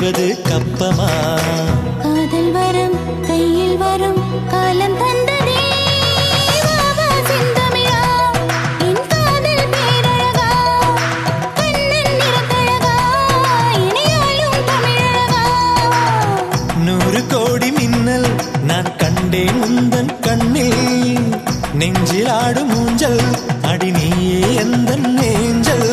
தருவது கப்பமா காதல் வரும் கையில் வரும் காலம் தந்ததே வா, வா, செந்தமிழா, என் காதல் பேரழகா. கண்ணன் நிறத்தழகா, இணையாளும் தமிழழகா. நூறு கோடி மின்னல் நான் கண்டேன் உந்தன் கண்ணில் நெஞ்சில் ஆடும் ஊஞ்சல் அடி நீயே எந்த நேஞ்சல்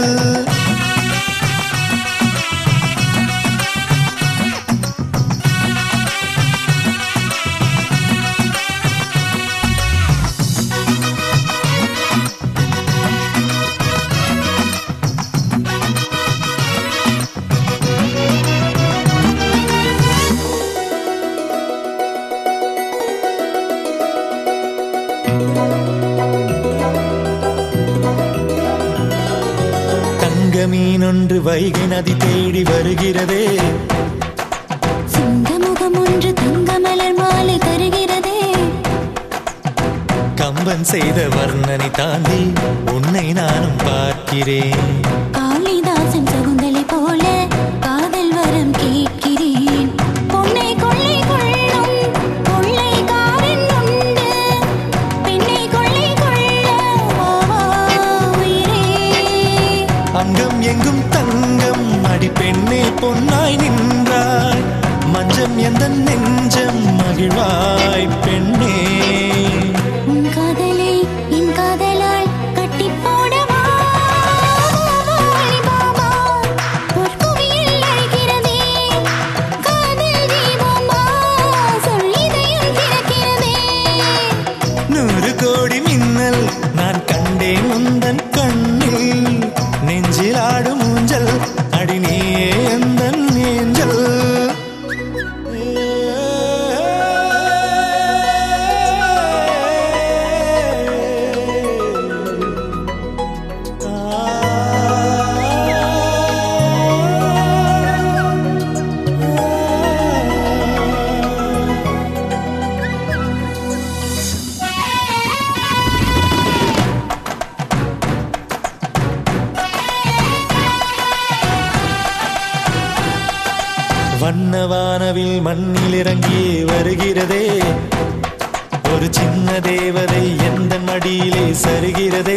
தங்க மீனொன்று வைகை நதி தேடி வருகிறதே சிங்க முகம் ஒன்று தங்க மலர் மாலை தருகிறதே கம்பன் செய்த வர்ணனை தாண்டி உன்னை நானும் பார்க்கிறேன் காளிதாசன் சகுந்தலை போல காதல் வரம் கேட்கிறேன் பொன்னை கொள்ளை கொள்ளும் கொள்ளைக்காரன் உண்டு பெண்ணை கொள்ளை கொள்ள வா, வா, உயிரே அங்கம் எங்கும் தங்கம் அடி பெண்ணே பொன்னாய் நின்றாய் மஞ்சம் எந்த நெஞ்சம் மகிழ்வாய் பெண்ணே உன் காதலை என் காதலால் கட்டி போடவா பாபா பொற்குவியில் அழைக்கிறதே காதல் தீபமா சொல்லிதையும் திறக்கிறதே நூறு கோடி மின்னல் நான் கண்டேன் உந்தன் கண்ணில் நெஞ்சில் ஆடும் ஊஞ்சல் அடி நீயே எந்த நேஞ்சல் வண்ண வானவில் மண்ணில் இறங்கியே வருகிறதே ஒரு சின்ன தேவதை எந்த மடியிலே சருகிறதே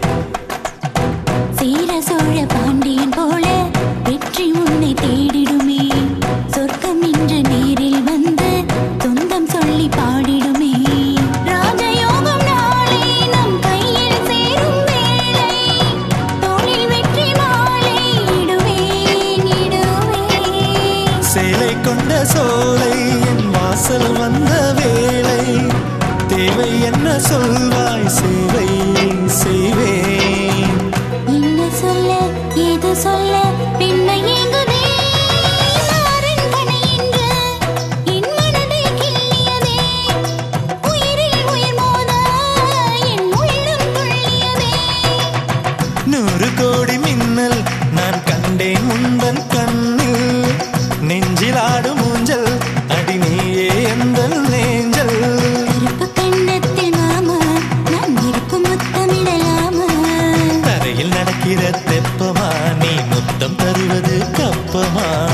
சீர சோழ பாண்டியன் போல வெற்றி உன்னை தேடிடுமே சொர்க்கம் இன்று நேரில் வந்து சொந்தம் சொல்லி பாடிடுமே ராஜயோகம் நாளை நம் கையில் சேரும் வேளை தோளில் வெற்றி மாலை இடுவேன் இடுவேன் சேலை கொண்ட சோலை என் வாசல் வந்த வேளை தேவை என்ன சொல்வாய் சேவை செய்வேன் என்ன சொல்ல ஏது சொல்ல பெண்ணை ஏங்குதே மாறன் பனை என்று என் மனதை கிள்ளியதே உயிரில் உயிர் மோத என் உள்ளம் துள்ளியதே நூறு கோடி மின்னல் நான் கண்டேன் முந்தன் கண்ணில் நெஞ்சில் ஆடும் ஊஞ்சல் அடி நீயே எந்த நேஞ்சல் கருப்பு கண்ணத்தில் மாமா நான் இருக்கும் முத்தமிடலாமா தரையில் நடக்கிற தெப்பமா நீ முத்தம் தருவது கப்பமா